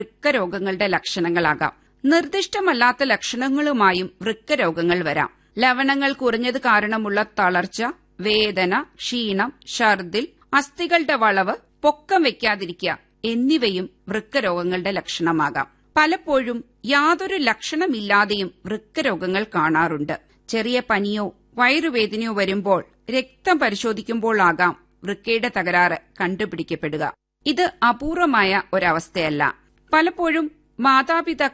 വൃക്കരോഗങ്ങളുടെ ലക്ഷണങ്ങളാകാം നിർദ്ദിഷ്ടമല്ലാത്ത ലക്ഷണങ്ങളുമായും വൃക്കരോഗങ്ങൾ വരാം ലവണങ്ങൾ കുറഞ്ഞത് കാരണമുള്ള തളർച്ച വേദന ക്ഷീണം ഛർദിൽ അസ്ഥികളുടെ വളവ് പൊക്കം വെക്കാതിരിക്കുക എന്നിവയും വൃക്കരോഗങ്ങളുടെ ലക്ഷണമാകാം പലപ്പോഴും യാതൊരു ലക്ഷണമില്ലാതെയും വൃക്കരോഗങ്ങൾ കാണാറുണ്ട് ചെറിയ പനിയോ വയറുവേദനയോ വരുമ്പോൾ രക്തം പരിശോധിക്കുമ്പോഴാകാം വൃക്കയുടെ തകരാറ് കണ്ടുപിടിക്കപ്പെടുക ഇത് അപൂർവമായ ഒരവസ്ഥയല്ല പലപ്പോഴും മാതാപിതാക്കൾ